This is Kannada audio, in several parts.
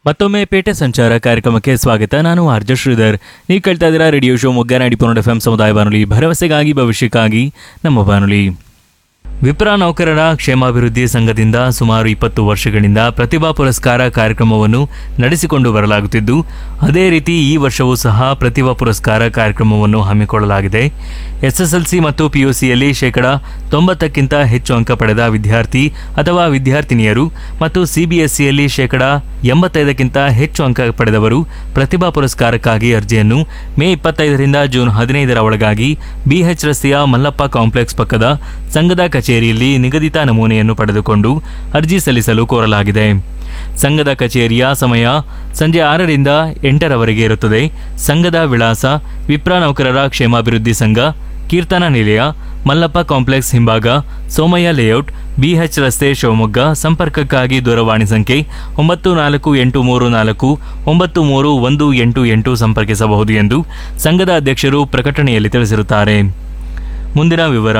ಮತ್ತೊಮ್ಮೆ ಪೇಟೆ ಸಂಚಾರ ಕಾರ್ಯಕ್ರಮಕ್ಕೆ ಸ್ವಾಗತ ನಾನು ಆರ್ಜ ಶ್ರೀಧರ್ ನೀವು ಕೇಳ್ತಾ ಇದ್ದೀರಾ ರೇಡಿಯೋ ಶೋ ಮುಗ್ಗನಾಡಿ ಪುನಡ್ ಎಫ್ ಎಂ ಸಮುದಾಯ ಬಾನುಲಿ ಭರವಸೆಗಾಗಿ ಭವಿಷ್ಯಕ್ಕಾಗಿ ನಮ್ಮ ಬಾನುಲಿ ವಿಪ್ರ ನೌಕರರ ಕ್ಷೇಮಾಭಿವೃದ್ಧಿ ಸಂಘದಿಂದ ಸುಮಾರು ಇಪ್ಪತ್ತು ವರ್ಷಗಳಿಂದ ಪ್ರತಿಭಾ ಪುರಸ್ಕಾರ ಕಾರ್ಯಕ್ರಮವನ್ನು ನಡೆಸಿಕೊಂಡು ಬರಲಾಗುತ್ತಿದ್ದು ಅದೇ ರೀತಿ ಈ ವರ್ಷವೂ ಸಹ ಪ್ರತಿಭಾ ಪುರಸ್ಕಾರ ಕಾರ್ಯಕ್ರಮವನ್ನು ಹಮ್ಮಿಕೊಳ್ಳಲಾಗಿದೆ ಎಸ್ಎಸ್ಎಲ್ಸಿ ಮತ್ತು ಪಿಯುಸಿಯಲ್ಲಿ ಶೇಕಡ ತೊಂಬತ್ತಕ್ಕಿಂತ ಹೆಚ್ಚು ಅಂಕ ಪಡೆದ ವಿದ್ಯಾರ್ಥಿ ಅಥವಾ ವಿದ್ಯಾರ್ಥಿನಿಯರು ಮತ್ತು ಸಿಬಿಎಸ್ಇಯಲ್ಲಿ ಶೇಕಡ ಎಂಬತ್ತೈದಕ್ಕಿಂತ ಹೆಚ್ಚು ಅಂಕ ಪಡೆದವರು ಪ್ರತಿಭಾ ಪುರಸ್ಕಾರಕ್ಕಾಗಿ ಅರ್ಜಿಯನ್ನು ಮೇ ಇಪ್ಪತ್ತೈದರಿಂದ ಜೂನ್ ಹದಿನೈದರ ಒಳಗಾಗಿ ಬಿಎಚ್ ರಸ್ತೆಯ ಮಲ್ಲಪ್ಪ ಕಾಂಪ್ಲೆಕ್ಸ್ ಪಕ್ಕದ ಸಂಘದ ಕಚೇರಿಯಲ್ಲಿ ನಿಗದಿತ ನಮೂನೆಯನ್ನು ಪಡೆದುಕೊಂಡು ಅರ್ಜಿ ಸಲ್ಲಿಸಲು ಕೋರಲಾಗಿದೆ ಸಂಘದ ಕಚೇರಿಯ ಸಮಯ ಸಂಜೆ ಆರರಿಂದ ಎಂಟರವರೆಗೆ ಇರುತ್ತದೆ ಸಂಘದ ವಿಳಾಸ ವಿಪ್ರ ನೌಕರರ ಕ್ಷೇಮಾಭಿವೃದ್ಧಿ ಸಂಘ ಕೀರ್ತನ ನಿಲಯ ಮಲ್ಲಪ್ಪ ಕಾಂಪ್ಲೆಕ್ಸ್ ಹಿಂಭಾಗ ಸೋಮಯ್ಯ ಲೇಔಟ್ ಬಿಎಚ್ ರಸ್ತೆ ಶಿವಮೊಗ್ಗ ಸಂಪರ್ಕಕ್ಕಾಗಿ ದೂರವಾಣಿ ಸಂಖ್ಯೆ ಒಂಬತ್ತು ನಾಲ್ಕು ಎಂಟು ಮೂರು ನಾಲ್ಕು ಒಂಬತ್ತು ಮೂರು ಒಂದು ಎಂಟು ಎಂಟು ಸಂಪರ್ಕಿಸಬಹುದು ಎಂದು ಸಂಘದ ಅಧ್ಯಕ್ಷರು ಪ್ರಕಟಣೆಯಲ್ಲಿ ತಿಳಿಸಿರುತ್ತಾರೆ ಮುಂದಿನ ವಿವರ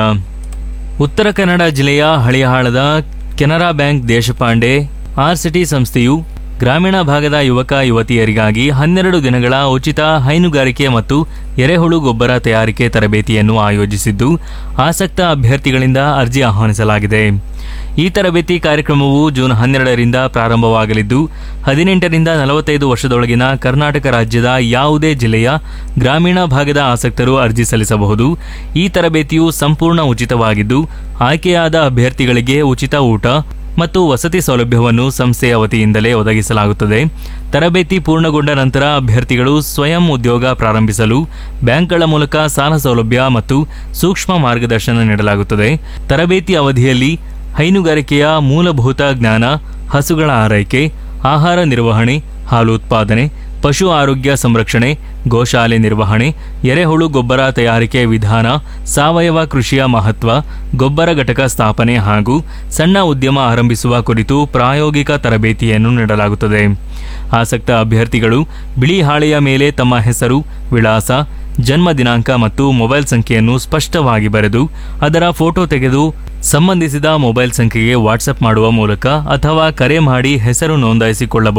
ಉತ್ತರ ಕನ್ನಡ ಜಿಲ್ಲೆಯ ಹಳಿಯಾಳದ Canara bank Deshpande RSETI ಸಂಸ್ಥೆಯು ಗ್ರಾಮೀಣ ಭಾಗದ ಯುವಕ ಯುವತಿಯರಿಗಾಗಿ ಹನ್ನೆರಡು ದಿನಗಳ ಉಚಿತ ಹೈನುಗಾರಿಕೆ ಮತ್ತು ಎರೆಹುಳು ಗೊಬ್ಬರ ತಯಾರಿಕೆ ತರಬೇತಿಯನ್ನು ಆಯೋಜಿಸಿದ್ದು ಆಸಕ್ತ ಅಭ್ಯರ್ಥಿಗಳಿಂದ ಅರ್ಜಿ ಆಹ್ವಾನಿಸಲಾಗಿದೆ ಈ ತರಬೇತಿ ಕಾರ್ಯಕ್ರಮವು ಜೂನ್ ಹನ್ನೆರಡರಿಂದ ಪ್ರಾರಂಭವಾಗಲಿದ್ದು ಹದಿನೆಂಟರಿಂದ ನಲವತ್ತೈದು ವರ್ಷದೊಳಗಿನ ಕರ್ನಾಟಕ ರಾಜ್ಯದ ಯಾವುದೇ ಜಿಲ್ಲೆಯ ಗ್ರಾಮೀಣ ಭಾಗದ ಆಸಕ್ತರು ಅರ್ಜಿ ಸಲ್ಲಿಸಬಹುದು ಈ ತರಬೇತಿಯು ಸಂಪೂರ್ಣ ಉಚಿತವಾಗಿದ್ದು ಆಯ್ಕೆಯಾದ ಅಭ್ಯರ್ಥಿಗಳಿಗೆ ಉಚಿತ ಊಟ ಮತ್ತು ವಸತಿ ಸೌಲಭ್ಯವನ್ನು ಸಂಸ್ಥೆಯ ವತಿಯಿಂದಲೇ ಒದಗಿಸಲಾಗುತ್ತದೆ ತರಬೇತಿ ಪೂರ್ಣಗೊಂಡ ನಂತರ ಅಭ್ಯರ್ಥಿಗಳು ಸ್ವಯಂ ಉದ್ಯೋಗ ಪ್ರಾರಂಭಿಸಲು ಬ್ಯಾಂಕ್ಗಳ ಮೂಲಕ ಸಾಲ ಸೌಲಭ್ಯ ಮತ್ತು ಸೂಕ್ಷ್ಮ ಮಾರ್ಗದರ್ಶನ ನೀಡಲಾಗುತ್ತದೆ ತರಬೇತಿ ಅವಧಿಯಲ್ಲಿ ಹೈನುಗಾರಿಕೆಯ ಮೂಲಭೂತ ಜ್ಞಾನ ಹಸುಗಳ ಆರೈಕೆ ಆಹಾರ ನಿರ್ವಹಣೆ ಹಾಲು ಉತ್ಪಾದನೆ ಪಶು ಆರೋಗ್ಯ ಸಂರಕ್ಷಣೆ ಗೋಶಾಲೆ ನಿರ್ವಹಣೆ ಎರೆಹುಳು ಗೊಬ್ಬರ ತಯಾರಿಕೆ ವಿಧಾನ ಸಾವಯವ ಕೃಷಿಯ ಮಹತ್ವ ಗೊಬ್ಬರ ಘಟಕ ಸ್ಥಾಪನೆ ಹಾಗೂ ಸಣ್ಣ ಉದ್ಯಮ ಆರಂಭಿಸುವ ಕುರಿತು ಪ್ರಾಯೋಗಿಕ ತರಬೇತಿಯನ್ನು ನೀಡಲಾಗುತ್ತದೆ ಆಸಕ್ತ ಅಭ್ಯರ್ಥಿಗಳು ಬಿಳಿ ಹಾಳೆಯ ಮೇಲೆ ತಮ್ಮ ಹೆಸರು ವಿಳಾಸ ಜನ್ಮ ದಿನಾಂಕ ಮತ್ತು ಮೊಬೈಲ್ ಸಂಖ್ಯೆಯನ್ನು ಸ್ಪಷ್ಟವಾಗಿ ಬರೆದು ಅದರ ಫೋಟೋ ತೆಗೆದು ಸಂಬಂಧಿಸಿದ ಮೊಬೈಲ್ ಸಂಖ್ಯೆಗೆ ವಾಟ್ಸಪ್ ಮಾಡುವ ಮೂಲಕ ಅಥವಾ ಕರೆ ಮಾಡಿ ಹೆಸರು ನೋಂದಾಯಿಸಿಕೊಳ್ಳಬಹುದು